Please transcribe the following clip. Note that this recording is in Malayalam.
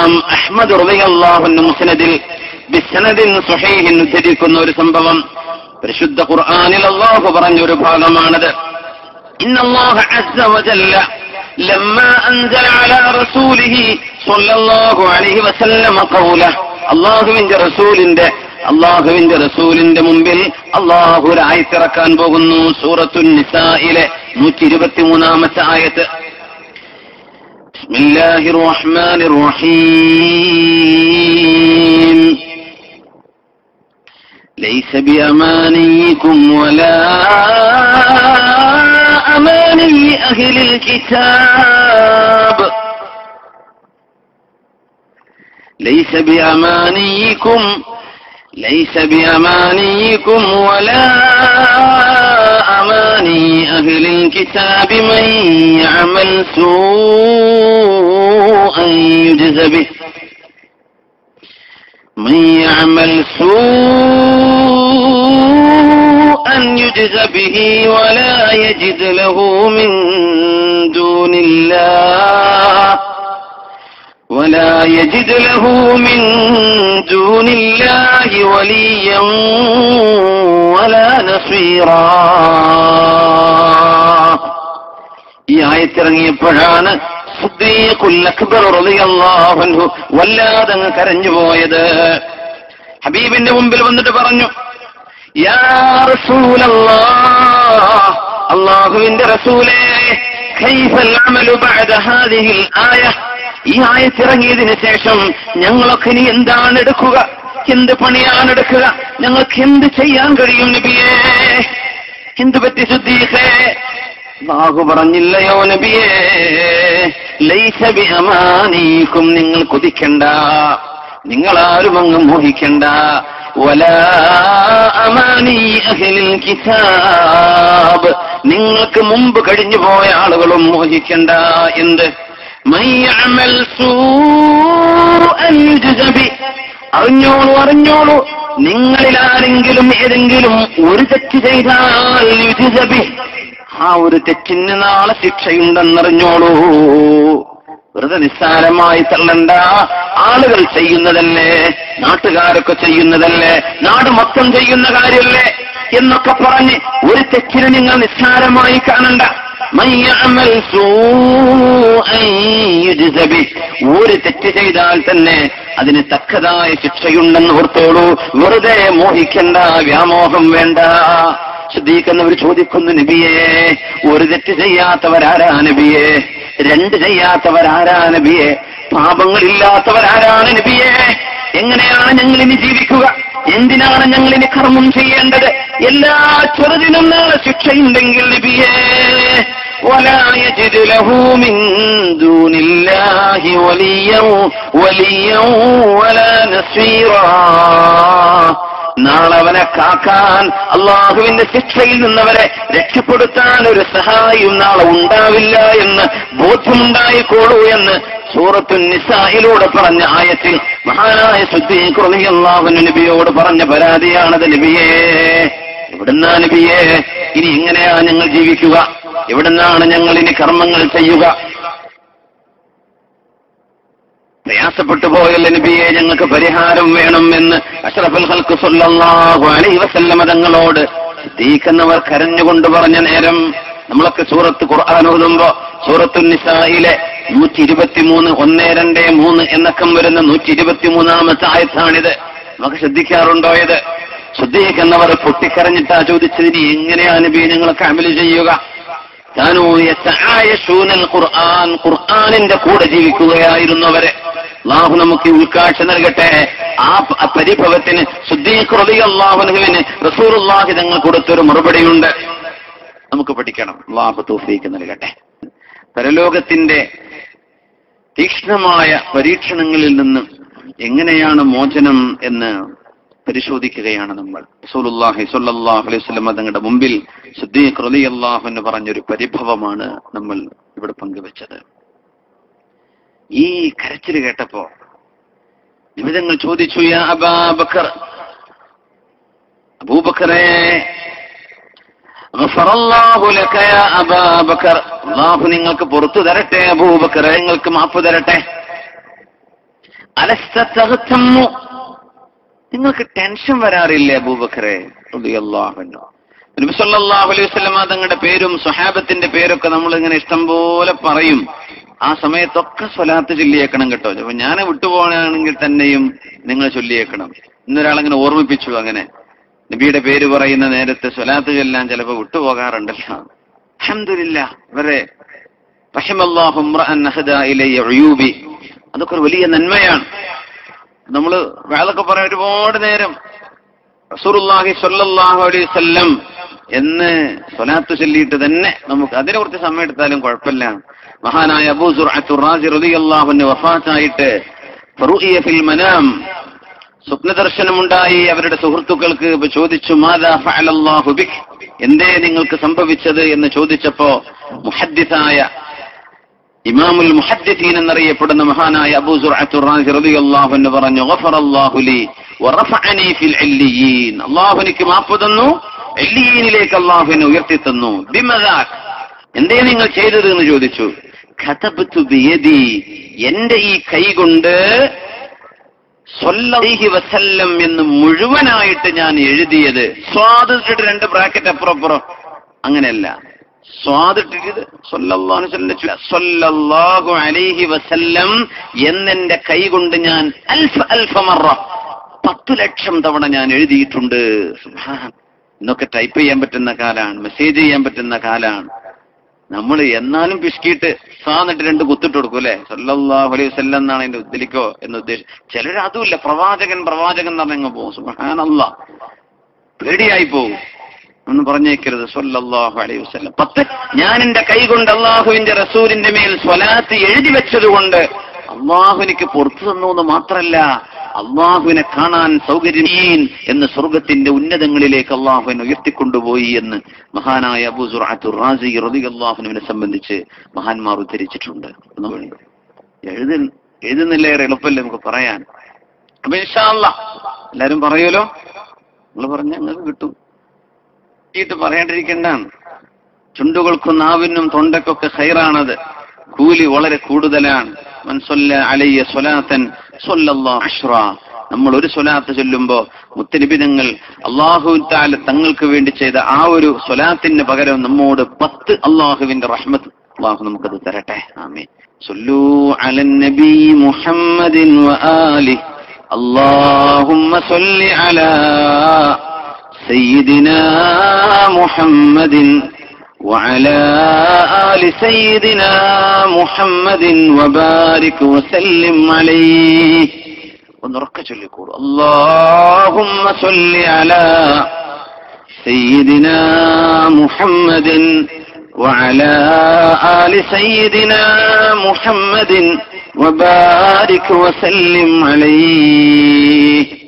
ഇമാം അഹ്മദ് റളിയല്ലാഹു മുസ്നദിൽ ബിസ്നദിൻ സുഹൈഹിൻ ഉദ്ധരിക്കുന്ന ഒരു സംഭവം പരിശുദ്ധ ഖുർആനിൽ അള്ളാഹു പറഞ്ഞ ഒരു ഭാഗമാണത് إن الله عز وجل لما أنزل على رسوله صلى الله عليه وسلم قوله അള്ളാഹുവിന്റെ റസൂലിന്റെ അള്ളാഹുവിന്റെ റസൂലിന്റെ മുമ്പിൽ അള്ളാഹു ഒരു ആയത്തിറക്കാൻ പോകുന്നു സൂറത്തുൻ നിസായിലെ നൂറ്റി ഇരുപത്തി മൂന്നാമത്തെ ആയത്ത് بسم الله الرحمن الرحيم ليس بأمانيكم ولا أماني أهل الكتاب ليس بأمانيكم ليس بأمانيكم ولا أماني أهل الكتاب من يعمل سوءا يجز به من يعمل سوءا يجز به ولا يجد له من دون الله ولا يجد له من دون الله وليا ولا نصيرا ഈ ആയത്തിറങ്ങിയപ്പോഴാണ് സിദ്ദീഖുൽ അക്ബർ റളിയല്ലാഹു അൻഹു വല്ലാതെ അങ്ങ് കരഞ്ഞുപോയത് ഹബീബിന്റെ മുമ്പിൽ വന്നിട്ട് പറഞ്ഞു യാ റസൂലല്ലാഹ് അല്ലാഹുവിന്റെ റസൂലേ കൈഫൽ അമലു ബഅദ ഹാദിഹിൽ ആയ ഈ ആയത്തിറങ്ങിയതിന് ശേഷം ഞങ്ങളൊക്കെ ഇനി എന്താണ് എടുക്കുക എന്ത് പണിയാണ് എടുക്കുക ഞങ്ങൾക്ക് എന്ത് ചെയ്യാൻ കഴിയും നബിയേ എന്ത് പറ്റി ശുദ്ധീഖേ ബാഹു പറഞ്ഞില്ലയോ നബിയേ ലൈസ ബി അമാനീക്കും നിങ്ങൾ കൊതിക്കണ്ട നിങ്ങളാരും അങ്ങ് മോഹിക്കണ്ട വലാ അമാനി അഹ്ലിൽ കിതാബ് നിങ്ങൾക്ക് മുമ്പ് കഴിഞ്ഞു പോയ ആളുകളും മോഹിക്കണ്ട എന്ത് മയ്യഅമൽ സൂഅൻ യുജ്സ ബി. അറിഞ്ഞോളൂ അറിഞ്ഞോളൂ നിങ്ങളിൽ ആരെങ്കിലും ഏതെങ്കിലും ഒരു തെറ്റ് ചെയ്താൽ യുജ്സ ബി. ആ ഒരു തെറ്റിന് നാളെ ശിക്ഷയുണ്ടെന്നറിഞ്ഞോളൂ വെറുതെ നിസ്സാരമായി തള്ളണ്ട ആളുകൾ ചെയ്യുന്നതല്ലേ നാട്ടുകാരൊക്കെ ചെയ്യുന്നതല്ലേ നാട് മൊത്തം ചെയ്യുന്ന കാര്യമല്ലേ എന്നൊക്കെ പറഞ്ഞ് ഒരു തെറ്റിനെ നിങ്ങൾ നിസ്സാരമായി കാണണ്ട മയ്യഅമൽ സൂഅൻ യുജ്സ ബി. ഒരു തെറ്റ് ചെയ്താൽ തന്നെ അതിന് തക്കതായ ശിക്ഷയുണ്ടെന്ന് ഓർത്തോളൂ വെറുതെ മോഹിക്കണ്ട വ്യാമോഹം വേണ്ട ശ്രദ്ധിക്കുന്നവർ ചോദിക്കുന്നു നബിയെ ഒരു തെറ്റ് ചെയ്യാത്തവരാരാ നബിയെ രണ്ട് ചെയ്യാത്തവരാരാ നബിയെ പാപങ്ങളില്ലാത്തവരാരാണ് നബിയെ എങ്ങനെയാണ് ഞങ്ങൾ ഇനി ജീവിക്കുക എന്തിനാണ് ഞങ്ങൾ ഇനി കർമ്മം ചെയ്യേണ്ടത് എല്ലാ ചെറുതിനും നാളെ ശിക്ഷയുണ്ടെങ്കിൽ നബിയെ ولا يجد له من دون الله وليا وليا ولا نصيرا നാളെ അവനെ കാക്കാൻ അള്ളാഹുവിന്റെ ശിക്ഷയിൽ നിന്നവരെ രക്ഷപ്പെടുത്താൻ ഒരു സഹായിയും നാളെ ഉണ്ടാവില്ല എന്ന് ബോധ്യമുണ്ടായിക്കോളൂ എന്ന് സൂറത്തു നിസായിലൂടെ പറഞ്ഞ ആയത്തിൽ മഹാനായ ശുദ്ധീകൃതി അള്ളാഹുവിന് നബിയോട് പറഞ്ഞ പരാതിയാണത് നബിയേ എവിടുന്നാ നബിയേ ഇനി എങ്ങനെയാ ഞങ്ങൾ ജീവിക്കുക എവിടുന്നാണ് ഞങ്ങൾ ഇനി കർമ്മങ്ങൾ ചെയ്യുക പ്രയാസപ്പെട്ടു പോയല്ല നബിയെ ഞങ്ങൾക്ക് പരിഹാരം വേണം എന്ന് അഷ്റഫുൽ ഹൽക്ക് സല്ലല്ലാഹു അലൈഹി വസല്ലമ തങ്ങളോട് സിദ്ദീഖെന്നവർ കരഞ്ഞുകൊണ്ട് പറഞ്ഞ നേരം നമ്മളൊക്കെ സൂറത്ത് ഖുർആൻ ഓതുമ്പോ സൂറത്തു നിസായിലെ നൂറ്റി ഇരുപത്തിമൂന്ന് ഒന്ന് രണ്ട് മൂന്ന് എന്നക്കം വരുന്ന നൂറ്റി ഇരുപത്തിമൂന്നാമത്തെ ആയത്താണിത് നമുക്ക് ശ്രദ്ധിക്കാറുണ്ടോ ഇത് ശ്രദ്ധിക്കുന്നവർ പൊട്ടിക്കരഞ്ഞിട്ടാ ചോദിച്ചതിന് എങ്ങനെയാ നബി ഞങ്ങളൊക്കെ അമല് ചെയ്യുക കാനൂ യതആയശൂനൽ ഖുർആൻ ഖുർആനിന്റെ കൂടെ ജീവിക്കുകയായിരുന്നു അവരെ അള്ളാഹു നമുക്ക് ഈ ഉൾക്കാഴ്ച നൽകട്ടെ ആ പ- ആ പരിഭവത്തിന് സുദ്ദീഖ് റളിയല്ലാഹുവിന് റസൂലുള്ളാഹി തങ്ങൾ കൊടുത്തൊരു മറുപടിയുണ്ട് നമുക്ക് പഠിക്കണം അള്ളാഹു തൗഫീഖ് നൽകട്ടെ പരലോകത്തിന്റെ തീക്ഷ്ണമായ പരീക്ഷണങ്ങളിൽ നിന്ന് എങ്ങനെയാണ് മോചനം എന്ന് പരിശോധിക്കുകയാണ് നമ്മൾ റസൂലുള്ളാഹി സ്വല്ലല്ലാഹു അലൈഹി വസല്ലം തങ്ങളുടെ മുമ്പിൽ സിദ്ദീഖ് റളിയല്ലാഹു എന്ന് പറഞ്ഞൊരു പരിഭവമാണ് നമ്മൾ ഇവിടെ പങ്കുവെച്ചത് ഈ കരച്ചിൽ കേട്ടപ്പോ നിമിതങ്ങൾ ചോദിച്ചു യാ അബാബക്കർ അബൂബക്കറേ ഗഫറല്ലാഹു ലക യാ അബാബക്കർ അള്ളാഹു നിങ്ങൾക്ക് പുറത്തു തരട്ടെ അബൂബക്കറെ നിങ്ങൾക്ക് മാപ്പ് തരട്ടെ അലസ്ത തഹ്തമ്മു നിങ്ങൾക്ക് ടെൻഷൻ വരാറില്ലേ അബൂബക്കറെ റളിയല്ലാഹു അൻഹു നബി സല്ലല്ലാഹു അലൈഹി വസല്ലമ തങ്ങളുടെ പേരും സ്വഹാബത്തിന്റെ പേരൊക്കെ നമ്മൾ ഇങ്ങനെ ഇഷ്ടം പോലെ പറയും ആ സമയത്തൊക്കെ സ്വലാത്ത് ചൊല്ലിയേക്കണം കേട്ടോ അപ്പൊ ഞാൻ വിട്ടുപോകണമെങ്കിൽ തന്നെയും നിങ്ങൾ ചൊല്ലിയേക്കണം ഇന്നൊരാളിങ്ങനെ ഓർമ്മിപ്പിച്ചു അങ്ങനെ നബിയുടെ പേര് പറയുന്ന നേരത്തെ സ്വലാത്ത് ചൊല്ലാൻ ചിലപ്പോ വിട്ടുപോകാറുണ്ടല്ലോ അൽഹംദുലില്ല വരെ റഹിമല്ലാഹു ഇമ്രഅൻ അഹദാ ഇലയ്യ ഉയൂബി അതൊക്കെ ഒരു വലിയ നന്മയാണ് നമ്മള് വേളൊക്കെ പറയാൻ ഒരുപാട് നേരം റസൂറുല്ലാഹി സ്വല്ലല്ലാഹു അലൈഹി വസല്ലം എന്ന് സ്വലാത്ത് ചൊല്ലിയിട്ട് തന്നെ നമുക്ക് അതിനെ കുറിച്ച് സമയം എടുത്താലും കുഴപ്പമില്ല മഹാനായ അബൂ സുർഅത്തു റാസി റളിയല്ലാഹു അൻഹു വഫാത്തായിട്ട് ഫറുഇയ ഫിൽ മനാം സ്വപ്നദർശനമുണ്ടായി അവരുടെ സുഹൃത്തുക്കൾക്ക് ഇപ്പൊ ചോദിച്ചു മാതാ ഫഅലല്ലാഹു ബിക് എന്തേ നിങ്ങൾക്ക് സംഭവിച്ചത് എന്ന് ചോദിച്ചപ്പോ മുഹദ്ദിസായ ഇമാമുൽ മുഹദ്ദിസീൻ എന്നറിയപ്പെടുന്ന മഹാനായ അബൂ സുർഅത്തു റാസി റളിയല്ലാഹു അൻഹു പറഞ്ഞു ഗഫറല്ലാഹു ലി വറഫഅനി ഫിൽ ഇല്ലിയീൻ അല്ലാഹു എനിക്ക് മാപ്പ് തന്നു ഇല്ലിയീനിലേക്ക് അല്ലാഹു എന്നെ ഉയർത്തി തന്നു ബിമദാക് എന്തേ നിങ്ങൾ ചെയ്തത് എന്ന് ചോദിച്ചു ഖതബ്തു ബിയദി എന്റെ ഈ കൈ കൊണ്ട് സ്വല്ലൈഹി വസല്ലം എന്ന് മുഴുവനായിട്ട് ഞാൻ എഴുതിയത് സ്വാദിട്ടിട്ട് രണ്ട് ബ്രാക്കറ്റ് അപ്പുറം അപ്പുറം അങ്ങനെയല്ല സ്വാദിട്ടിട്ട് സ്വല്ലല്ലാഹു അലൈഹി വസല്ലം എന്നെന്റെ കൈ കൊണ്ട് ഞാൻ അൽഫ അൽഫ മറ പത്തു ലക്ഷം തവണ ഞാൻ എഴുതിയിട്ടുണ്ട് സുബ്ഹാൻ. ഇന്നൊക്കെ ടൈപ്പ് ചെയ്യാൻ പറ്റുന്ന കാലാണ് മെസ്സേജ് ചെയ്യാൻ പറ്റുന്ന കാലാണ് നമ്മൾ എന്നാലും പിശുക്കിയിട്ട് സാന്നിട്ട് രണ്ട് കുത്തിട്ട് കൊടുക്കും അല്ലെ സല്ലല്ലാഹു അലൈഹി വസല്ലം എന്നാണ് എന്റെ ഉദ്ദേശിക്കോ എന്ന് ഉദ്ദേശിച്ചു ചിലർ അതുമില്ല പ്രവാചകൻ പ്രവാചകൻ എന്ന് പറഞ്ഞങ്ങ് പോകും സുബ്ഹാനല്ലാ പേടിയായി പോകും ഒന്ന് പറഞ്ഞേക്കരുത് സല്ലല്ലാഹു അലൈഹി വസല്ലം പത്ത് ഞാൻ എന്റെ കൈ കൊണ്ട് അള്ളാഹുവിന്റെ റസൂലിന്റെ മേൽ സ്വലാത്ത് എഴുതി വെച്ചത് കൊണ്ട് അള്ളാഹു എനിക്ക് പുറത്തു തന്നു എന്ന് മാത്രല്ല അള്ളാഹുവിനെ കാണാൻ സൗകര്യം എന്ന് സ്വർഗത്തിന്റെ ഉന്നതങ്ങളിലേക്ക് അള്ളാഹുവിനെ ഉയർത്തിക്കൊണ്ടുപോയി എന്ന് മഹാനായ അബൂ സുറാത്തു റാസി റളിയല്ലാഹുവിനെ സംബന്ധിച്ച് മഹാന്മാർ ഉദ്ധരിച്ചിട്ടുണ്ട് എന്നുണ്ട്. എഴുതി എഴുതുന്നില്ലേറെ എളുപ്പമല്ലേ നമുക്ക് പറയാൻ അപ്പൊ ഇൻഷാ അല്ലാ എല്ലാരും പറയുമല്ലോ നിങ്ങൾ പറഞ്ഞ നിങ്ങൾക്ക് കിട്ടും കിട്ടിയിട്ട് പറയാണ്ടിരിക്കണ്ടാണ് ചുണ്ടുകൾക്കും നാവിനും തൊണ്ടക്കൊക്കെ ഹൈറാണത് കൂലി വളരെ കൂടുതലാണ് മൻ സ്വല്ല അലയ്യ സ്വലാത്തൻ സ്വല്ലല്ലാഹു അഷ്റ നമ്മൾ ഒരു സ്വലാത്ത് ചൊല്ലുമ്പോ മുത്തനിബിതങ്ങൾ അള്ളാഹു താല തങ്ങൾക്ക് വേണ്ടി ചെയ്ത ആ ഒരു സ്വലാത്തിന് പകരം നമ്മോട് പത്ത് അള്ളാഹുവിന്റെ റഹ്മത്ത് അള്ളാഹു നമുക്കത് തരട്ടെ ആമീൻ صلوا على النبي محمد وآله اللهم صل على سيدنا محمد وعلى آل سيدنا محمد وبارك وسلم عليه ونركز لكور اللهم صل على سيدنا محمد وعلى آل سيدنا محمد وبارك وسلم عليه